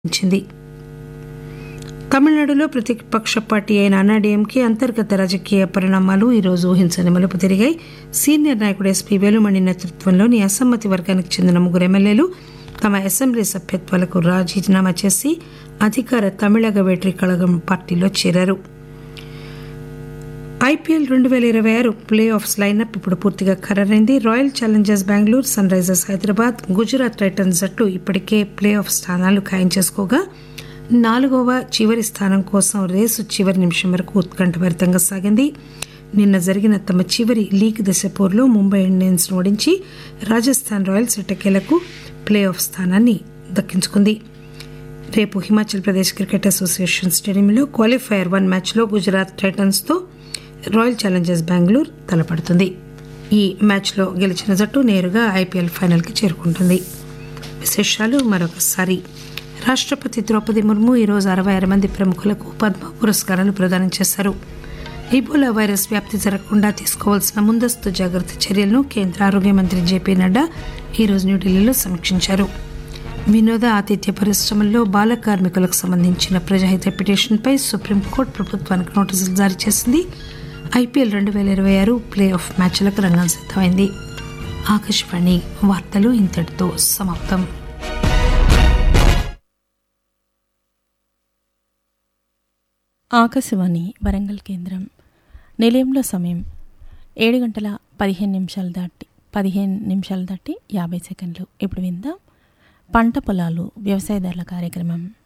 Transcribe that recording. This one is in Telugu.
ఇచ్చింది తమిళనాడులో ప్రతిపక్ష పార్టీ అయిన అన్నాడీఎంకే అంతర్గత రాజకీయ పరిణామాలు ఈరోజు ఊహించని మలుపు తిరిగాయి సీనియర్ నాయకుడు ఎస్పీ వేలుమణి నేతృత్వంలోని అసమ్మతి వర్గానికి చెందిన ముగ్గురు ఎమ్మెల్యేలు తమ అసెంబ్లీ సభ్యత్వాలకు రాజీనామా చేసి అధికార తమిళగ వేట్రి కళగం పార్టీలో చేరారు ఐపీఎల్ రెండు వేల ఇరవై ఆరు ప్లే ఆఫ్స్ లైనప్ ఇప్పుడు పూర్తిగా ఖరారైంది royal challengers Bengaluru sunrisers Hyderabad Gujarat titans జట్లు ఇప్పటికే ప్లే ఆఫ్ స్థానాలు ఖాయం చేసుకోగా నాలుగవ చివరి స్థానం కోసం రేసు చివరి నిమిషం వరకు ఉత్కంఠభరితంగా సాగింది నిన్న జరిగిన తమ చివరి లీగ్ దశ పోరులో ముంబై ఇండియన్స్ ఓడించి రాజస్థాన్ రాయల్స్ ఎట్టకేలకు ప్లే ఆఫ్ స్థానాన్ని దక్కించుకుంది రేపు హిమాచల్ ప్రదేశ్ క్రికెట్ అసోసియేషన్ స్టేడియంలో క్వాలిఫైయర్ వన్ మ్యాచ్లో గుజరాత్ టైటన్స్తో రాయల్ ఛాలెంజర్స్ బెంగళూరు తలపడుతుంది ఈ మ్యాచ్లో గెలిచిన జట్టు నేరుగా ఐపీఎల్ ఫైనల్కి చేరుకుంటుంది విశేషాలు మరొకసారి రాష్ట్రపతి ద్రౌపది ముర్ము ఈరోజు అరవై ఆరు మంది ప్రముఖులకు పద్మ పురస్కారాలు ప్రదానం చేశారు ఇబోలా వైరస్ వ్యాప్తి జరగకుండా తీసుకోవాల్సిన ముందస్తు జాగ్రత్త చర్యలను కేంద్ర ఆరోగ్య మంత్రి జేపీ నడ్డా ఈరోజు న్యూఢిల్లీలో సమీక్షించారు వినోద ఆతిథ్య పరిశ్రమల్లో బాల కార్మికులకు సంబంధించిన ప్రజాహిత పిటిషన్పై సుప్రీంకోర్టు ప్రభుత్వానికి నోటీసులు జారీ చేసింది ఐపీఎల్ రెండు వేల ఇరవై ఆరు ప్లే ఆఫ్ మ్యాచ్లకు రంగం సిద్దమైంది ఆకాశవాణి వార్తలు ఇంతటితో సమాప్తం ఆకాశవాణి వరంగల్ కేంద్రం నిలయంలో సమయం ఏడు గంటల పదిహేను నిమిషాలు దాటి పదిహేను నిమిషాలు దాటి యాభై సెకండ్లు ఇప్పుడు విందాం పంట పొలాలు వ్యవసాయదారుల కార్యక్రమం